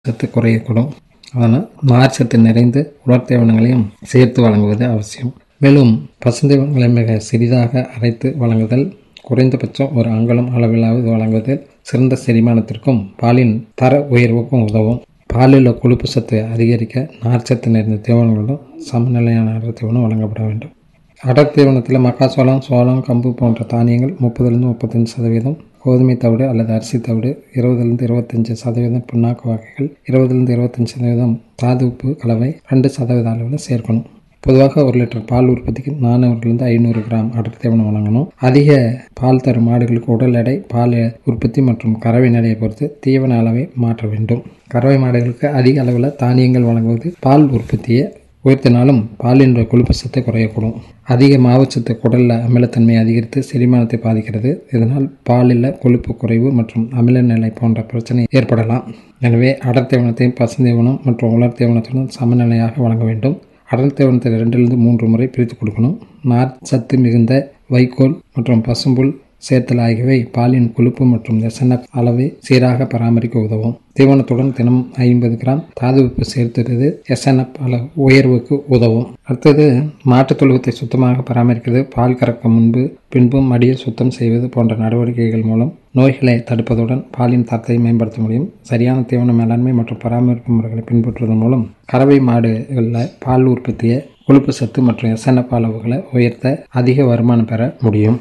சத்து குறையக்கூடும் அதனால் நார்ச்சத்து நிறைந்த உலர் தீவனங்களையும் சேர்த்து வழங்குவது அவசியம் மேலும் பசுந்தீவனங்களை மிக சிறிதாக அரைத்து வழங்குதல் குறைந்தபட்சம் ஒரு அங்குலம் அளவிலாவது வழங்குவதில் சிறந்த செரிமானத்திற்கும் பாலின் தர உயர்வுக்கும் உதவும் பாலில் உள்ள கொழுப்பு சத்து அதிகரிக்க நார்ச்சத்து நிறைந்த தீவனங்களுடன் சமநிலையான அடர் தீவனம் வழங்கப்பட வேண்டும் அடர் தீவனத்தில் மக்காச்சோளம் சோளம் கம்பு போன்ற தானியங்கள் முப்பதுலேருந்து முப்பத்தஞ்சு சதவீதம் கோதுமை தவிடு அல்லது அரிசி தவிடு இருபதுலேருந்து இருபத்தஞ்சி சதவீதம் புண்ணாக்கு வகைகள் இருபதுலேருந்து இருபத்தஞ்சி சதவீதம் தாது உப்பு கலவை ரெண்டு சதவீத அளவில் சேர்க்கணும் பொதுவாக ஒரு லிட்டர் பால் உற்பத்திக்கு நானூறுலேருந்து ஐநூறு கிராம் அடர் தீவனம் வழங்கணும் அதிக பால் தரும் மாடுகளுக்கு உடல் எடை பால் உற்பத்தி மற்றும் கறவை நிலையை பொறுத்து தீவன அளவை மாற்ற வேண்டும் கறவை மாடுகளுக்கு அதிக அளவில் தானியங்கள் வழங்குவது பால் உற்பத்தியை உயர்த்தினாலும் பாலின் கொழுப்பு சத்து குறையக்கூடும் அதிக மாவுச்சத்து குடலில் அமிலத்தன்மை அதிகரித்து செரிமானத்தை பாதிக்கிறது இதனால் பாலில் கொழுப்பு குறைவு மற்றும் அமில நிலை போன்ற பிரச்சனை ஏற்படலாம் எனவே அடர் தீவனத்தையும் பசுந்தீவனம் மற்றும் உலர் தீவனத்துடன் சமநிலையாக வழங்க வேண்டும் அடர் தீவனத்தை ரெண்டிலிருந்து மூன்று முறை பிரித்து கொடுக்கணும் நார் சத்து மிகுந்த வைக்கோல் மற்றும் பசும்புல் சேர்த்தல் ஆகியவை பாலின் கொழுப்பு மற்றும் எஸ்என்எஃப் அளவை சீராக பராமரிக்க உதவும் தீவனத்துடன் தினம் ஐம்பது கிராம் தாது உப்பு சேர்த்துறது எஸ்என்எஃப் அளவு உயர்வுக்கு உதவும் அடுத்தது மாட்டுத் தொழுவத்தை சுத்தமாக பராமரிக்கிறது பால் கறக்க முன்பு பின்பும் மடியை சுத்தம் செய்வது போன்ற நடவடிக்கைகள் மூலம் நோய்களை தடுப்பதுடன் பாலின் தரத்தை மேம்படுத்த முடியும் சரியான தீவன மேலாண்மை மற்றும் பராமரிப்பு முறைகளை பின்பற்றுவதன் மூலம் கறவை மாடுகளில் பால் உற்பத்தியை கொழுப்பு சத்து மற்றும் எஸ்என்எஃப் அளவுகளை உயர்த்த அதிக வருமானம் பெற முடியும்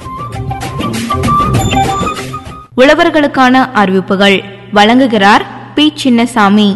உழவர்களுக்கான அறிவிப்புகள் வழங்குகிறார் பி சின்னசாமி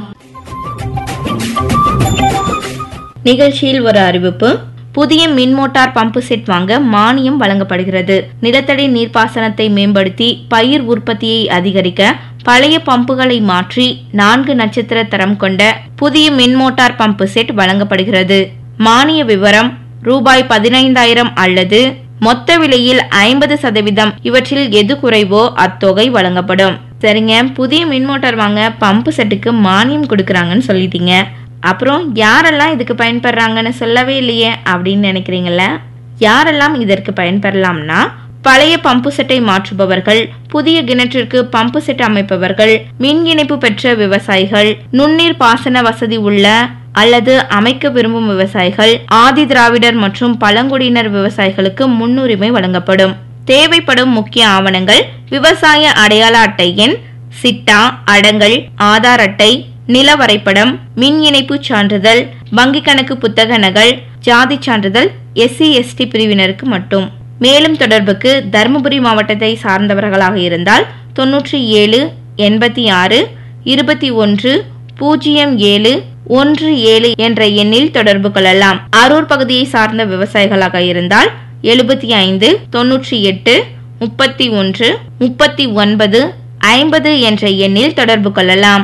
நிகழ்ச்சியில் ஒரு அறிவிப்பு புதிய மின் மோட்டார் பம்பு செட் வாங்க மானியம் வழங்கப்படுகிறது நிலத்தடி நீர்ப்பாசனத்தை மேம்படுத்தி பயிர் உற்பத்தியை அதிகரிக்க பழைய பம்புகளை மாற்றி நான்கு நட்சத்திர தரம் கொண்ட புதிய மின் மோட்டார் பம்பு செட் வழங்கப்படுகிறது மானிய விவரம் ரூபாய் பதினைந்தாயிரம் அல்லது மொத்த விலையில் ஐம்பது சதவீதம் இவற்றில் எது குறைவோ அத்தொகை வழங்கப்படும் சரிங்க புதிய மின் மோட்டார் வாங்க பம்பு செட்டுக்கு மானியம் கொடுக்குறாங்கன்னு சொல்லிட்டீங்க அப்புறம் யாரெல்லாம் இதுக்கு பயன்படுறாங்கன்னு சொல்லவே இல்லையே அப்படின்னு நினைக்கிறீங்கள யாரெல்லாம் இதற்கு பயன்பெறலாம்னா பழைய பம்பு செட்டை மாற்றுபவர்கள் புதிய கிணற்றிற்கு பம்பு செட் அமைப்பவர்கள் மின் இணைப்பு பெற்ற விவசாயிகள் நுண்ணீர் பாசன வசதி உள்ள அல்லது அமைக்க விரும்பும் விவசாயிகள் ஆதி திராவிடர் மற்றும் பழங்குடியினர் விவசாயிகளுக்கு முன்னுரிமை வழங்கப்படும் தேவைப்படும் முக்கிய ஆவணங்கள் விவசாய அடையாள அட்டை எண் சிட்டா அடங்கல் ஆதார் அட்டை நில வரைபடம் மின் இணைப்பு சான்றிதழ் வங்கி கணக்கு புத்தக நகல் ஜாதி சான்றிதழ் எஸ்சி எஸ்டி பிரிவினருக்கு மட்டும் மேலும் தொடர்புக்கு தருமபுரி மாவட்டத்தை சார்ந்தவர்களாக இருந்தால் தொன்னூற்றி ஏழு எண்பத்தி ஆறு இருபத்தி ஒன்று பூஜ்ஜியம் ஏழு ஒன்று ஏழு என்ற எண்ணில் தொடர்பு கொள்ளலாம் அரூர் பகுதியை சார்ந்த விவசாயிகளாக இருந்தால் எழுபத்தி ஐந்து தொன்னூற்றி எட்டு முப்பத்தி ஒன்று முப்பத்தி ஒன்பது ஐம்பது என்ற எண்ணில் தொடர்பு கொள்ளலாம்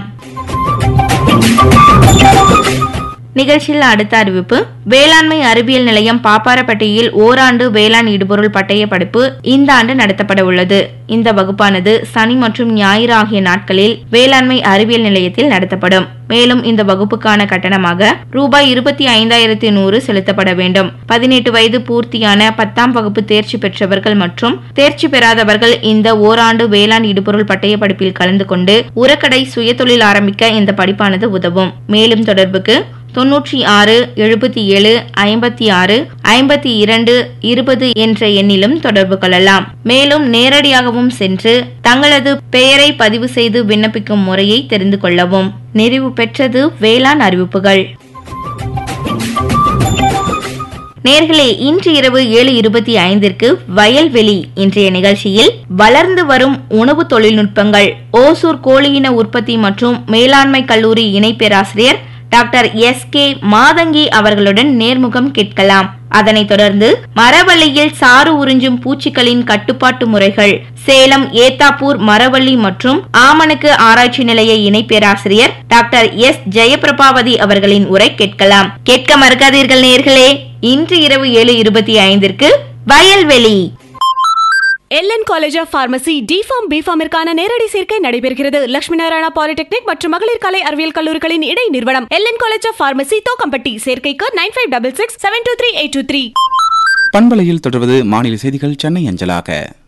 நிகழ்ச்சியில் அடுத்த அறிவிப்பு வேளாண்மை அறிவியல் நிலையம் பாப்பாரப்பட்டியில் ஓராண்டு வேளாண் இடுபொருள் பட்டய படிப்பு இந்த ஆண்டு நடத்தப்பட உள்ளது இந்த வகுப்பானது சனி மற்றும் ஞாயிறு ஆகிய நாட்களில் வேளாண்மை அறிவியல் நிலையத்தில் நடத்தப்படும் மேலும் இந்த வகுப்புக்கான கட்டணமாக ரூபாய் இருபத்தி ஐந்தாயிரத்தி நூறு செலுத்தப்பட வேண்டும் பதினெட்டு வயது பூர்த்தியான பத்தாம் வகுப்பு தேர்ச்சி பெற்றவர்கள் மற்றும் தேர்ச்சி பெறாதவர்கள் இந்த ஓராண்டு வேளாண் இடுபொருள் பட்டய படிப்பில் கலந்து கொண்டு உரக்கடை சுயதொழில் ஆரம்பிக்க இந்த படிப்பானது உதவும் மேலும் தொடர்புக்கு தொன்னூற்றி ஆறு எழுபத்தி ஏழு ஐம்பத்தி ஆறு ஐம்பத்தி இரண்டு இருபது என்ற எண்ணிலும் தொடர்பு கொள்ளலாம் மேலும் நேரடியாகவும் சென்று தங்களது பெயரை பதிவு செய்து விண்ணப்பிக்கும் முறையை தெரிந்து கொள்ளவும் நிறைவு பெற்றது வேளாண் அறிவிப்புகள் நேர்களே இன்று இரவு ஏழு இருபத்தி ஐந்திற்கு வயல்வெளி இன்றைய நிகழ்ச்சியில் வளர்ந்து வரும் உணவு தொழில்நுட்பங்கள் ஓசூர் கோழியின உற்பத்தி மற்றும் மேலாண்மை கல்லூரி இணை பேராசிரியர் டாக்டர் எஸ் கே மாதங்கி அவர்களுடன் நேர்முகம் கேட்கலாம் அதனைத் தொடர்ந்து மரவள்ளியில் சாறு உறிஞ்சும் பூச்சிகளின் கட்டுப்பாட்டு முறைகள் சேலம் ஏத்தாப்பூர் மரவள்ளி மற்றும் ஆமணக்கு ஆராய்ச்சி நிலைய இணை பேராசிரியர் டாக்டர் எஸ் ஜெயபிரபாவதி அவர்களின் உரை கேட்கலாம் கேட்க மறக்காதீர்கள் நேர்களே இன்று இரவு ஏழு இருபத்தி ஐந்திற்கு வயல்வெளி LN college of pharmacy D Pharm பிஃபார்மிற்கான நேரடி சேர்க்கை நடைபெறுகிறது லட்சுமி நாராயணா பாலிடெக்னிக் மற்றும் மகளிர் கலை அறிவியல் கல்லூரிகளின் இடை நிறுவனம் LN college of pharmacy Thokkampatti சேர்க்கைக்கு nine five double six seven two three eight two three பண்பலையில் தொடர்வது மாநில செய்திகள் சென்னை அஞ்சலாக